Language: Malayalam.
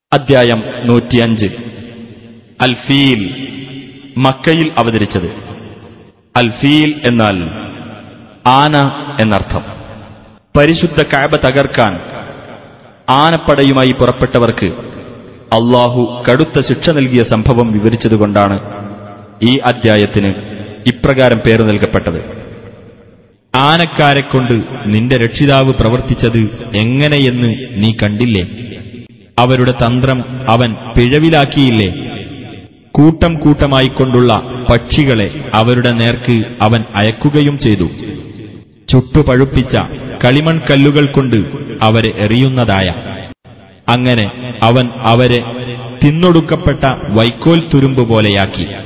അധ്യായം നൂറ്റിയഞ്ച് അൽ ഫീൽ മക്കയിൽ അവതരിച്ചത് അൽ ഫീൽ എന്നാൽ ആന എന്നർത്ഥം പരിശുദ്ധ കാബ തകർക്കാൻ ആനപ്പടയുമായി പുറപ്പെട്ടവർക്ക് അള്ളാഹു കടുത്ത ശിക്ഷ നൽകിയ സംഭവം വിവരിച്ചതുകൊണ്ടാണ് ഈ അദ്ധ്യായത്തിന് ഇപ്രകാരം പേര് നൽകപ്പെട്ടത് ആനക്കാരെക്കൊണ്ട് നിന്റെ രക്ഷിതാവ് പ്രവർത്തിച്ചത് എങ്ങനെയെന്ന് നീ കണ്ടില്ലേ അവരുടെ തന്ത്രം അവൻ പിഴവിലാക്കിയില്ലേ കൂട്ടം കൂട്ടമായിക്കൊണ്ടുള്ള പക്ഷികളെ അവരുടെ നേർക്ക് അവൻ അയക്കുകയും ചെയ്തു ചുട്ടുപഴുപ്പിച്ച കളിമൺകല്ലുകൾ കൊണ്ട് അവരെ എറിയുന്നതായ അങ്ങനെ അവൻ അവരെ തിന്നൊടുക്കപ്പെട്ട വൈക്കോൽ തുരുമ്പ് പോലെയാക്കി